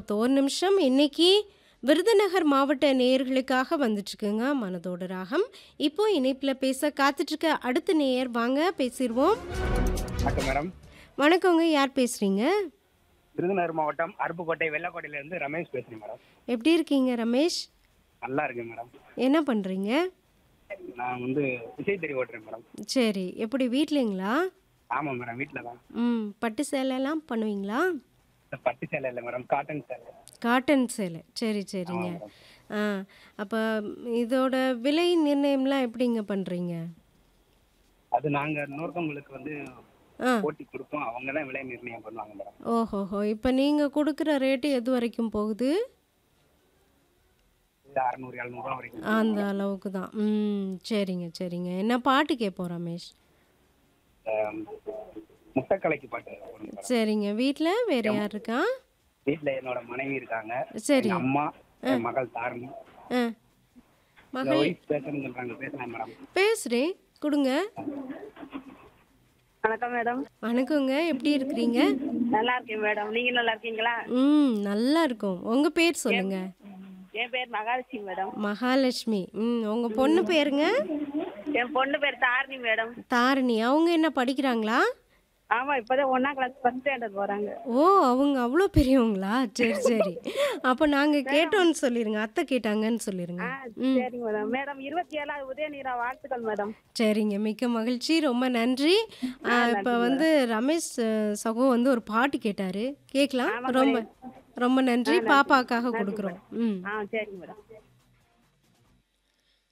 காத்து ஒரு நிமிஷம் இன்னைக்கு விருதுநகர் மாவட்ட நேயர்களுக்காக வந்துட்டுருக்குங்க மனதோட ராகம் இப்போ இணைப்பில் பேச காத்துட்ருக்க அடுத்த நேயர் வாங்க பேசிடுவோம் வணக்கம் மேடம் வணக்கங்க யார் பேசுகிறீங்க விருதுநகர் மாவட்டம் அருப்புக்கோட்டை வெள்ளக்கோட்டையில இருந்து ரமேஷ் பேசுறேன் மேடம் எப்படி இருக்கீங்க ரமேஷ் நல்லா இருக்கேன் மேடம் என்ன பண்ணுறீங்க நான் வந்து விசைத்தறி ஓட்டுறேன் மேடம் சரி எப்படி வீட்லைங்களா ஆமா மேடம் வீட்டில் தான் ம் பட்டு சேலைலாம் பண்ணுவீங்களா இந்த பட்டு சேலை இல்லை மேடம் காட்டன் சேலை காட்டன் சேலை சரி சரிங்க ஆ அப்போ இதோட விலை நிர்ணயம்லாம் எப்படிங்க பண்ணுறீங்க அது நாங்க இன்னொருத்தவங்களுக்கு வந்து ஆ போட்டி கொடுப்போம் அவங்க தான் விலை நிர்ணயம் பண்ணுவாங்க மேடம் ஓஹோஹோ இப்போ நீங்கள் கொடுக்குற ரேட்டு எது வரைக்கும் போகுது இது அறநூறு எழுநூறுவா வரைக்கும் அந்த அளவுக்கு தான் ம் சரிங்க சரிங்க என்ன பாட்டு கேட்போம் ரமேஷ் ஆம், முட்டைக்கலைக்கு பாட்டு போடணும் மேடம் சரிங்க வீட்டில் வேறு யார் இருக்கா வீட்டில் என்னோட மனைவி இருக்காங்க சரி எங்க அம்மா என் மகள் தாரணி ஆ எங்க மகள் ஒய்ஃப் பேசணும்னு சொல்றாங்க பேசலாம் மேடம் பேசுகிறேன் கொடுங்க வணக்கம் மேடம் வணக்கங்க எப்படி இருக்கிறீங்க நல்லா இருக்கேன் மேடம் நீங்க நல்லா இருக்கீங்களா ம் நல்லா இருக்கும் உங்கள் பேர் சொல்லுங்கள் என் பேர் மகாலட்சுமி மேடம் மகாலட்சுமி ம் உங்கள் பொண்ணு பேருங்க என் பொண்ணு பேர் தாரணி மேடம் தாரணி அவங்க என்ன படிக்கிறாங்களா ஆமா இப்பதான் ஒன்னாம் கிளாஸ் ஃபர்ஸ்ட் ஸ்டாண்டர்ட் போறாங்க ஓ அவங்க அவ்வளோ பெரியவங்களா சரி சரி அப்போ நாங்கள் கேட்டோன்னு சொல்லிடுங்க அத்தை கேட்டாங்கன்னு சொல்லிடுங்க ஆ சரிங்க மேடம் மேடம் இருபத்தி ஏழாவது உதயநீரா வாழ்த்துக்கள் மேடம் சரிங்க மிக்க மகிழ்ச்சி ரொம்ப நன்றி இப்போ வந்து ரமேஷ் அஹ், சகோ வந்து ஒரு பாட்டு கேட்டாரு கேட்கலாம் ரொம்ப ரொம்ப நன்றி பாப்பாக்காக கொடுக்குறோம் ம் ஆ சரிங்க மேடம்